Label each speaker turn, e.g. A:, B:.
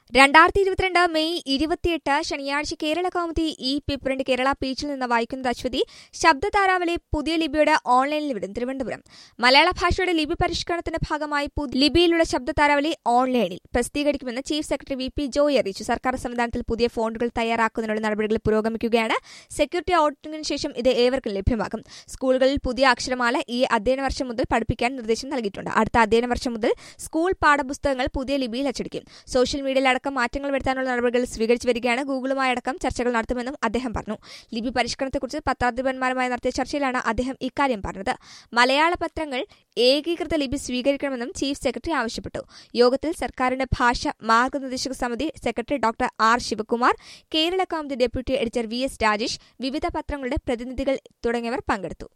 A: രണ്ടായിരത്തി ഇരുപത്തിരണ്ട് മെയ് ഇരുപത്തിയെട്ട് ശനിയാഴ്ച കേരള കൗമുദി ഈ പേപ്പറിന്റെ കേരള പേജിൽ നിന്ന് വായിക്കുന്നത് അശ്വതി ശബ്ദതാരാവലി പുതിയ ലിപിയുടെ ഓൺലൈനിൽ വിടും തിരുവനന്തപുരം മലയാള ഭാഷയുടെ ലിപി പരിഷ്കരണത്തിന്റെ ഭാഗമായി പുതിയ ലിപിയിലുള്ള ശബ്ദതാരാവലി ഓൺലൈനിൽ പ്രസിദ്ധീകരിക്കുമെന്ന് chief secretary V P Joy അറിയിച്ചു സർക്കാർ സംവിധാനത്തിൽ പുതിയ ഫോണ്ടുകൾ തയ്യാറാക്കുന്നതിനുള്ള നടപടികൾ പുരോഗമിക്കുകയാണ് സെക്യൂരിറ്റി ഓഡിറ്റിംഗിന് ശേഷം ഇത് ഏവർക്കും ലഭ്യമാകും സ്കൂളുകളിൽ പുതിയ അക്ഷരമാല ഈ അധ്യയന വർഷം മുതൽ പഠിപ്പിക്കാൻ നിർദ്ദേശം നൽകിയിട്ടുണ്ട് അടുത്ത അധ്യയന വർഷം മുതൽ സ്കൂൾ പാഠപുസ്തകങ്ങൾ പുതിയ ലിപിയിൽ അച്ചടിക്കും സോഷ്യൽ മീഡിയയിലടക്കം മാറ്റങ്ങൾ വരുത്താനുള്ള നടപടികൾ സ്വീകരിച്ചു വരികയാണ് ഗൂഗിളുമായി അടക്കം ചർച്ചകൾ നടത്തുമെന്നും അദ്ദേഹം പറഞ്ഞു ലിപി പരിഷ്കരണത്തെക്കുറിച്ച് പത്രാധിപന്മാരുമായി നടത്തിയ ചർച്ചയിലാണ് അദ്ദേഹം ഇക്കാര്യം പറഞ്ഞത് മലയാള പത്രങ്ങൾ ഏകീകൃത ലിപി സ്വീകരിക്കണമെന്നും ചീഫ് സെക്രട്ടറി ആവശ്യപ്പെട്ടു യോഗത്തിൽ സർക്കാരിന്റെ ഭാഷ മാർഗനിർദ്ദേശക സമിതി secretary doctor R Sivakumar Kerala Kaumudi deputy editor V S Rajesh വിവിധ പത്രങ്ങളുടെ പ്രതിനിധികൾ തുടങ്ങിയവർ പങ്കെടുത്തു